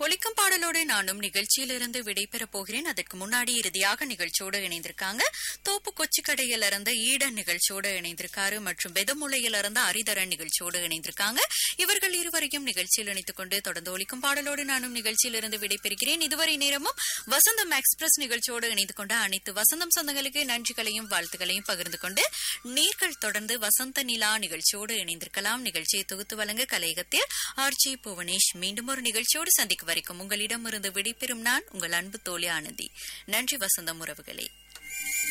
ஒலிக்கும் பாடலோடு நானும் நிகழ்ச்சியிலிருந்து விடைபெறப் போகிறேன் அதற்கு முன்னாடி இறுதியாக நிகழ்ச்சியோடு இணைந்திருக்காங்க தோப்பு கொச்சிக்கடையில இருந்து ஈடன் நிகழ்ச்சியோடு இணைந்திருக்காரு மற்றும் பெதமுலையில இருந்து அரிதரன் நிகழ்ச்சியோடு இணைந்திருக்காங்க இவர்கள் இருவரையும் நிகழ்ச்சியில் இணைத்துக் கொண்டு தொடர்ந்து ஒலிக்கும் பாடலோடு நானும் நிகழ்ச்சியிலிருந்து விடைபெறுகிறேன் இதுவரை நேரமும் வசந்தம் எக்ஸ்பிரஸ் நிகழ்ச்சியோடு இணைந்து கொண்ட அனைத்து வசந்தம் சொந்தங்களுக்கு நன்றிகளையும் வாழ்த்துக்களையும் பகிர்ந்து கொண்டு நீர்கள் தொடர்ந்து வசந்த நிலா நிகழ்ச்சியோடு இணைந்திருக்கலாம் நிகழ்ச்சியை தொகுத்து வழங்க கலையகத்தில் ஆர்ஜி புவனேஷ் மீண்டும் ஒரு நிகழ்ச்சியோடு சந்திக்கும் வரைக்கும் உங்களிடமிருந்து விடைபெறும் நான் உங்கள் அன்பு தோழி ஆனந்தி நன்றி வசந்தம் உறவுகளே